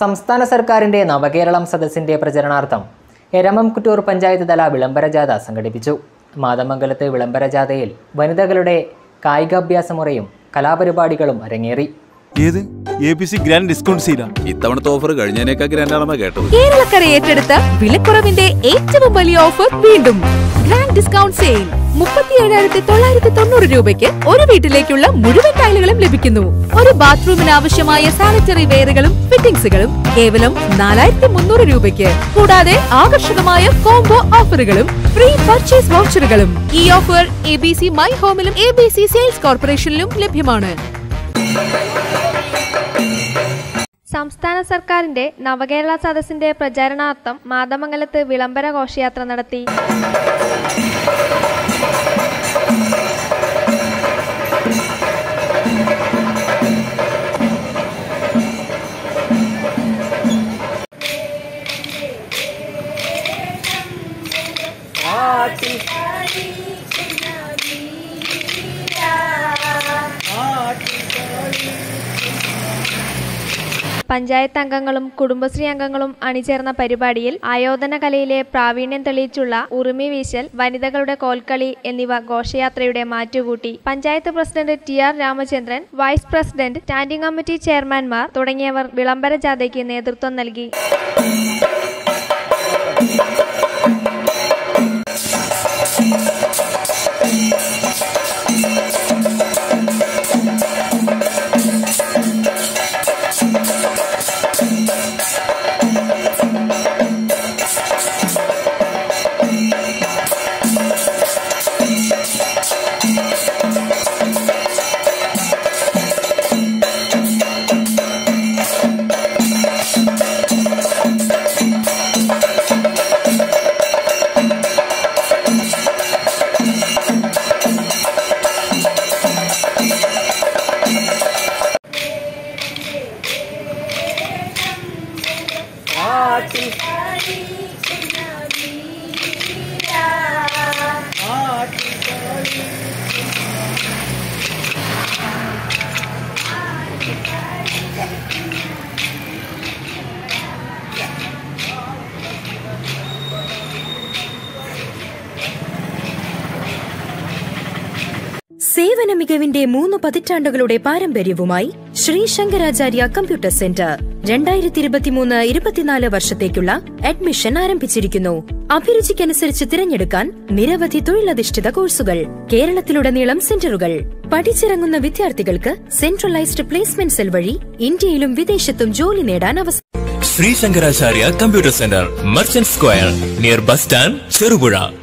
സംസ്ഥാന സർക്കാരിന്റെ നവകേരളം സദസ്സിന്റെ പ്രചരണാർത്ഥം എരമംകുറ്റൂർ പഞ്ചായത്ത് തല വിളംബര ജാഥ സംഘടിപ്പിച്ചു മാതമംഗലത്ത് വിളംബര ജാഥയിൽ വനിതകളുടെ കായികാഭ്യാസ മുറയും കലാപരിപാടികളും അരങ്ങേറി ഏത് A B C grand discount സെയിലാ ഇത്തവണത്തെ ഓഫർ കഴിഞ്ഞതിനേക്കാൾ ഗ്രാൻഡാണെന്നാ കേട്ടത് കേരളക്കര ഏറ്റെടുത്ത വിലക്കുറവിന്റെ ഏറ്റവും വലിയ ഓഫർ വീണ്ടും ഗ്രാൻഡ് ഡിസ്കൗണ്ട് സെയിൽ മുപ്പത്തി ഏഴായിരത്തി തൊള്ളായിരത്തി തൊണ്ണൂറ് രൂപയ്ക്ക് ഒരു വീട്ടിലേക്കുള്ള മുഴുവൻ ടൈലുകളും ലഭിക്കുന്നു ഒരു ബാത്റൂമിന് ആവശ്യമായ സാനിറ്ററി വെയറുകളും ഫിറ്റിംഗ്സുകളും കേവലം നാലായിരത്തി മുന്നൂറ് രൂപയ്ക്ക് കൂടാതെ ആകർഷകമായ കോംബോ ഓഫറുകളും ഫ്രീ പർച്ചേസ് വൗച്ചറുകളും ഈ offer A B C my ഹോമിലും എ ബി സി സെയിൽസ് കോർപ്പറേഷനിലും ലഭ്യമാണ് സംസ്ഥാന സർക്കാരിന്റെ നവകേരള സദസ്സിന്റെ പ്രചാരണാർത്ഥം മാതമംഗലത്ത് വിളംബര ഘോഷയാത്ര നടത്തി പഞ്ചായത്ത് അംഗങ്ങളും കുടുംബശ്രീ അംഗങ്ങളും അണിചേർന്ന പരിപാടിയിൽ ആയോധന കലയിലെ പ്രാവീണ്യം തെളിയിച്ചുള്ള ഉറുമി വീശൽ വനിതകളുടെ കോൽക്കളി എന്നിവ ഘോഷയാത്രയുടെ മാറ്റുകൂട്ടി panchayat president T R Ramachandran vice president standing committee ചെയർമാൻമാർ തുടങ്ങിയവർ വിളംബര ജാഥയ്ക്ക് നേതൃത്വം നൽകി സേവന മികവിന്റെ മൂന്ന് പതിറ്റാണ്ടുകളുടെ പാരമ്പര്യവുമായി ശ്രീ ശങ്കരാചാര്യ കമ്പ്യൂട്ടർ സെന്റർ രണ്ടായിരത്തി ഇരുപത്തിമൂന്ന് ഇരുപത്തിനാല് വർഷത്തേക്കുള്ള അഡ്മിഷൻ ആരംഭിച്ചിരിക്കുന്നു അഭിരുചിക്കനുസരിച്ച് തിരഞ്ഞെടുക്കാൻ നിരവധി തൊഴിലധിഷ്ഠിത കോഴ്സുകൾ കേരളത്തിലുടനീളം സെന്ററുകൾ പഠിച്ചിറങ്ങുന്ന വിദ്യാർത്ഥികൾക്ക് സെൻട്രലൈസ്ഡ് പ്ലേസ്മെന്റ് സെൽ വഴി ഇന്ത്യയിലും വിദേശത്തും ജോലി നേടാൻ അവസരം Sree Sankaracharya computer centre merchant square near bus stand Cherupuzha